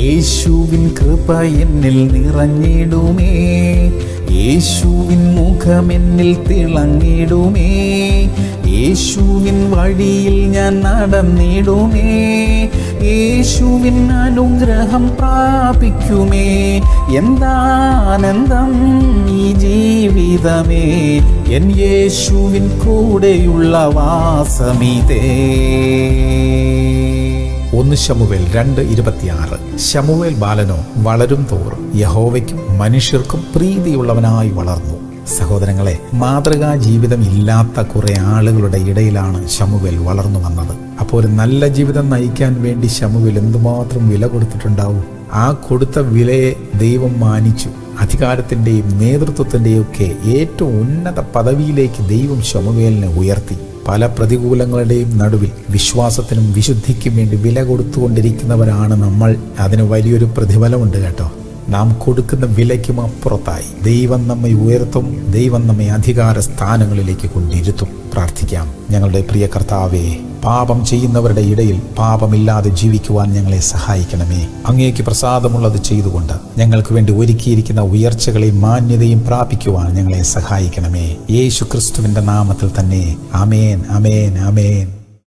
യേശുവിൻ കൃപ എന്നിൽ നിറഞ്ഞിടുമേ യേശുവിൻ മുഖമെന്നിൽ തിളങ്ങിടുമേ യേശുവിൻ വഴിയിൽ ഞാൻ നടന്നിടുമേ യേശുവിൻ അനുഗ്രഹം പ്രാപിക്കുമേ എന്താനന്ദം ഈ ജീവിതമേ എൻ യേശുവിൻ കൂടെയുള്ള വാസമിതേ ഒന്ന് ശമുവേൽ രണ്ട് ഇരുപത്തിയാറ് ശമുവേൽ ബാലനോ വളരും തോറും യഹോവയ്ക്കും മനുഷ്യർക്കും പ്രീതിയുള്ളവനായി വളർന്നു സഹോദരങ്ങളെ മാതൃകാ ജീവിതം ഇല്ലാത്ത കുറെ ആളുകളുടെ ഇടയിലാണ് ശമുവേൽ വളർന്നു വന്നത് അപ്പോൾ ഒരു നല്ല ജീവിതം നയിക്കാൻ വേണ്ടി ശമുവേൽ എന്തുമാത്രം വില കൊടുത്തിട്ടുണ്ടാവും ആ കൊടുത്ത വിലയെ ദൈവം മാനിച്ചു അധികാരത്തിന്റെയും നേതൃത്വത്തിന്റെയും ഒക്കെ ഏറ്റവും ഉന്നത പദവിയിലേക്ക് ദൈവം ശമുവേലിനെ ഉയർത്തി പല പ്രതികൂലങ്ങളുടെയും നടുവിൽ വിശ്വാസത്തിനും വിശുദ്ധിക്കും വേണ്ടി വില കൊടുത്തുകൊണ്ടിരിക്കുന്നവരാണ് നമ്മൾ അതിന് വലിയൊരു പ്രതിഫലമുണ്ട് കേട്ടോ നാം കൊടുക്കുന്ന വിലയ്ക്കും അപ്പുറത്തായി ദൈവം നമ്മെ ഉയർത്തും ദൈവം നമ്മെ അധികാര സ്ഥാനങ്ങളിലേക്ക് കൊണ്ടിരുത്തും പ്രാർത്ഥിക്കാം ഞങ്ങളുടെ പ്രിയ കർത്താവേ പാപം ചെയ്യുന്നവരുടെ ഇടയിൽ പാപമില്ലാതെ ജീവിക്കുവാൻ ഞങ്ങളെ സഹായിക്കണമേ അങ്ങേക്ക് പ്രസാദമുള്ളത് ചെയ്തുകൊണ്ട് ഞങ്ങൾക്ക് വേണ്ടി ഒരുക്കിയിരിക്കുന്ന ഉയർച്ചകളെയും മാന്യതയും പ്രാപിക്കുവാൻ ഞങ്ങളെ സഹായിക്കണമേ യേശു ക്രിസ്തുവിന്റെ നാമത്തിൽ തന്നെ അമേൻ അമേൻ അമേൻ